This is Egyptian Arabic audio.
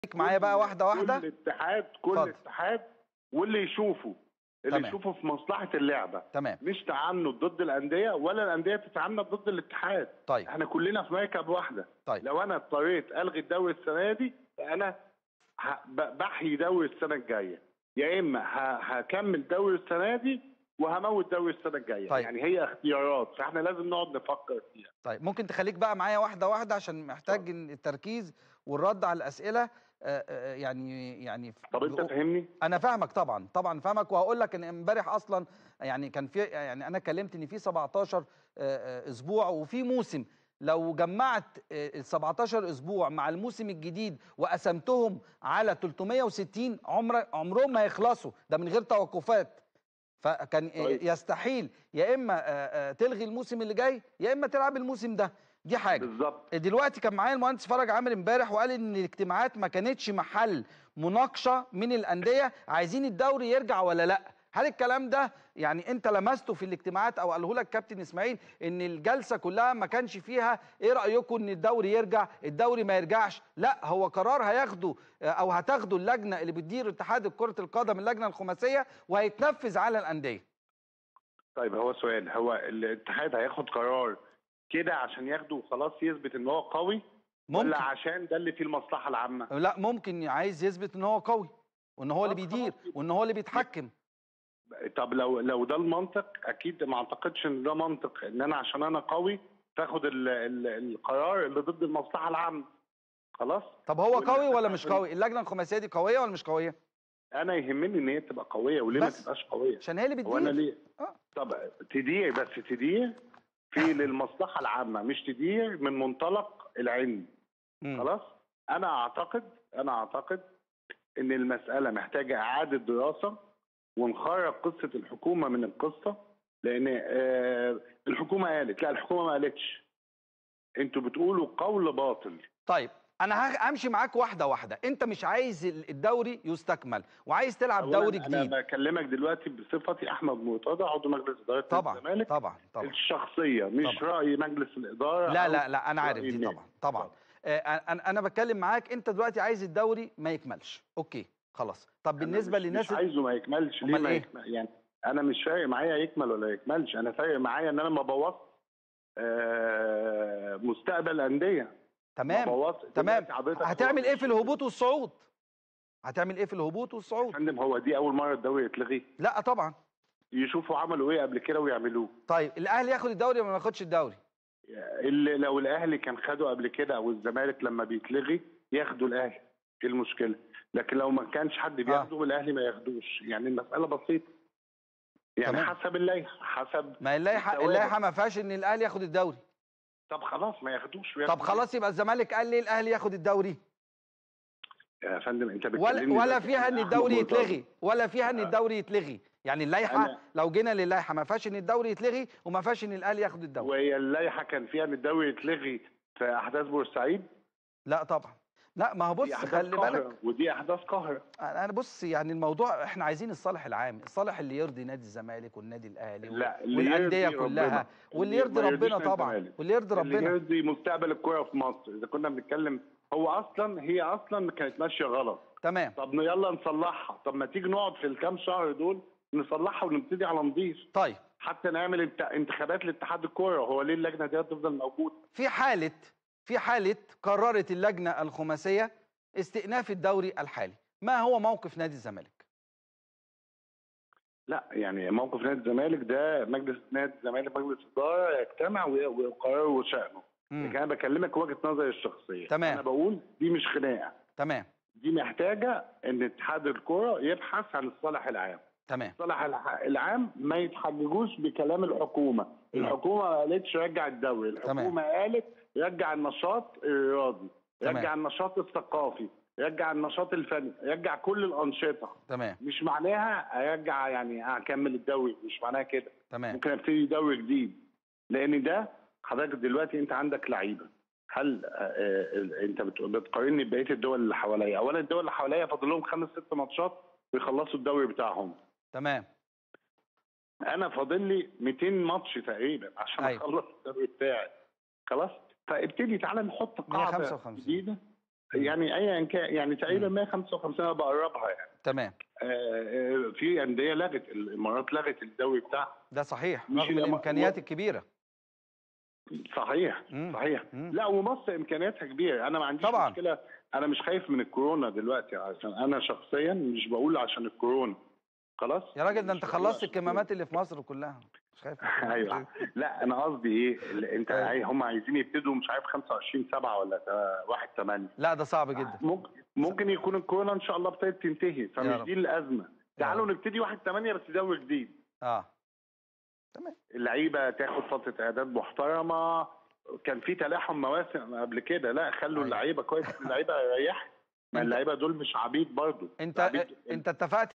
معايا بقى واحده واحده كل اتحاد كل اتفضل. اتحاد واللي يشوفه اللي تمام. يشوفه في مصلحه اللعبه تمام مش تعنت ضد الانديه ولا الانديه تتعنت ضد الاتحاد طيب احنا كلنا في مركب واحده طيب لو انا اضطريت الغي الدوري السنه دي فانا ه- ب- بحيي دوري السنه الجايه يا اما ه- هكمل دوري السنه دي وهموت دوري السنه الجايه طيب. يعني هي اختيارات فاحنا لازم نقعد نفكر فيها طيب ممكن تخليك بقى معايا واحده واحده عشان محتاج إن التركيز والرد على الاسئله آه، آه، يعني يعني طب انت فاهمني انا فاهمك طبعا طبعا فاهمك وهقول لك ان امبارح اصلا يعني كان في يعني انا كلمت ان في 17 آه، آه، اسبوع وفي موسم لو جمعت آه، ال 17 اسبوع مع الموسم الجديد وقسمتهم على 360 عمر عمرهم ما يخلصوا ده من غير توقفات فكان طيب. يستحيل يا اما آه، آه، تلغي الموسم اللي جاي يا اما تلعب الموسم ده دي حاجه بالظبط دلوقتي كان معايا المهندس فرج عامر امبارح وقال ان الاجتماعات ما كانتش محل مناقشه من الانديه عايزين الدوري يرجع ولا لا هل الكلام ده يعني انت لمسته في الاجتماعات او قاله لك كابتن اسماعيل ان الجلسه كلها ما كانش فيها ايه رايكم ان الدوري يرجع الدوري ما يرجعش لا هو قرار هياخده آه، او هتاخده اللجنه اللي بتدير اتحاد كره القدم اللجنه الخماسيه وهيتنفذ على الانديه طيب هو سؤال هو الاتحاد هياخد قرار كده عشان ياخده وخلاص يثبت ان هو قوي ممكن ولا عشان ده اللي فيه المصلحه العامه لا ممكن عايز يثبت ان هو قوي وان هو اللي طب بيدير خلاص. وان هو اللي بيتحكم طب لو لو ده المنطق اكيد ما اعتقدش ان ده منطق ان انا عشان انا قوي تاخد ال ال القرار اللي ضد المصلحه العامه خلاص طب هو ولا قوي ولا أنت مش عشان- قوي اللجنه الخماسيه دي قويه ولا مش قويه انا يهمني ان هي تبقى قويه وليه ما بس. تبقاش قويه عشان هي اللي هو انا بتدير ليه آه. طب تدير بس تدير في للمصلحه العامه مش تدير من منطلق العلم مم. خلاص انا اعتقد انا اعتقد ان المساله محتاجه اعاده دراسه ونخرج قصه الحكومه من القصه لان آه، الحكومه قالت لا الحكومه ما قالتش انتوا بتقولوا قول باطل طيب انا ه- همشي معاك واحده واحده انت مش عايز ال- الدوري يستكمل وعايز تلعب أولاً دوري انا جديد بكلمك دلوقتي بصفتي احمد مرتضى عضو مجلس اداره طبعا الزمالك طبعا طبعا الشخصيه مش طبعا. راي مجلس الاداره لا أو لا لا انا عارف رأي دي الناس. طبعا طبعا آه، انا انا بتكلم معاك انت دلوقتي عايز الدوري ما يكملش اوكي خلاص طب أنا بالنسبه مش للناس مش عايزه ما يكملش ليه أمال ما إيه؟ يكمل يعني انا مش فارق معايا يكمل ولا يكملش انا فارق معايا ان انا ما بوظ آه مستقبل انديه ما تمام بوظ تمام دلوقتي حضرتك هتعمل هو ايه في الهبوط والصعود هتعمل ايه في الهبوط يا والصعود فندم هو دي اول مره الدوري يتلغي لا طبعا يشوفوا عملوا ايه قبل كده ويعملوه طيب الاهلي ياخد الدوري ولا ما ياخدش الدوري اللي لو الاهلي كان خده قبل كده او الزمالك لما بيتلغي ياخدوا الاهلي ايه المشكله لكن لو ما كانش حد بياخده الاهلي ما ياخدوش يعني المساله بسيطه يعني تمام. حسب اللائحه حسب ما اللائحه الثوابت. اللائحه ما فيهاش ان الاهلي ياخد الدوري طب خلاص ما ياخدوش طب وياخدوا خلاص يبقى الزمالك قال ليه الاهلي ياخد الدوري يا فندم انت ولا بتكلمني ولا دلوقتي فيها عن ان أحمد الدوري مرتضى. يتلغي ولا فيها ان الدوري يتلغي يعني اللائحه أنا- لو جينا للائحه ما فيهاش ان الدوري يتلغي وما فيهاش ان الاهلي ياخد الدوري وهي اللائحه كان فيها ان الدوري يتلغي في احداث بورسعيد لا طبعا لا ما هو بص دي احداث خلي بالك قاهره ودي احداث قاهره انا بص يعني الموضوع احنا عايزين الصالح العام الصالح اللي يرضي نادي الزمالك والنادي الاهلي وال- لا اللي والانديه يرضي كلها ربنا. واللي اللي يرضي ما يرضيش ربنا نادي طبعا الزمالك. واللي يرضي اللي ربنا يرضي مستقبل الكره في مصر اذا كنا بنتكلم هو اصلا هي اصلا كانت ماشيه غلط تمام طب يلا نصلحها طب ما تيجي نقعد في الكام شهر دول نصلحها ونبتدي على نضيف طيب حتى نعمل انت- انتخابات لاتحاد الكوره هو ليه اللجنه دي هتفضل موجوده في حاله في حاله قررت اللجنه الخماسيه استئناف الدوري الحالي ما هو موقف نادي الزمالك لا يعني موقف نادي الزمالك ده مجلس نادي الزمالك مجلس اداره يجتمع وي- ويقرروا شانه مم. لكن انا بكلمك وجهه نظري الشخصيه تمام. انا بقول دي مش خناقه تمام دي محتاجه ان اتحاد الكوره يبحث عن الصالح العام تمام الصالح الع- العام ما يتحججوش بكلام الحكومه نعم. الحكومه ما قالتش رجع الدوري تمام. الحكومه قالت رجع النشاط الرياضي تمام. رجع النشاط الثقافي رجع النشاط الفني رجع كل الانشطه تمام مش معناها ارجع يعني اكمل الدوري مش معناها كده تمام ممكن ابتدي دوري جديد لان ده حضرتك دلوقتي انت عندك لعيبه هل آه، آه، انت بت- بتقارني ببقيه الدول اللي حواليا اولا الدول اللي حواليا فاضل لهم خمس ست ماتشات ويخلصوا الدوري بتاعهم تمام انا فاضل لي 200 ماتش تقريبا عشان أيوة. اخلص الدوري بتاعي خلاص فابتدي تعالى نحط قاعده 155. جديده يعني ايا كان يعني تقريبا 155 انا بقربها يعني تمام آه، آه، في انديه لغت الامارات لغت الدوري بتاعها ده صحيح مش رغم الأما- الامكانيات الكبيره صحيح مم. صحيح مم. لا ومصر امكانياتها كبيره انا ما عنديش طبعاً. مشكله انا مش خايف من الكورونا دلوقتي عشان انا شخصيا مش بقول عشان الكورونا خلاص يا راجل ده مش انت بقول خلصت عشان الكمامات اللي في مصر كلها مش خايف من الكلام ايوه ده. لا انا قصدي ايه ال- انت أيوة. عاي- هم عايزين يبتدوا مش عارف 25 7 ولا تا- 1 8 لا ده صعب جدا ممكن ممكن يكون الكورونا ان شاء الله ابتدت تنتهي يا فمش رب. دي الازمه تعالوا نبتدي 1 8 بس دوري جديد اه اللعيبه تاخد فتره اعداد محترمه كان في تلاحم مواسم قبل كده لا خلوا أيوة. اللعيبه كويس اللعيبه يريح ما أنت- اللعيبه دول مش عبيد برضو انت عبيد- انت اتفقت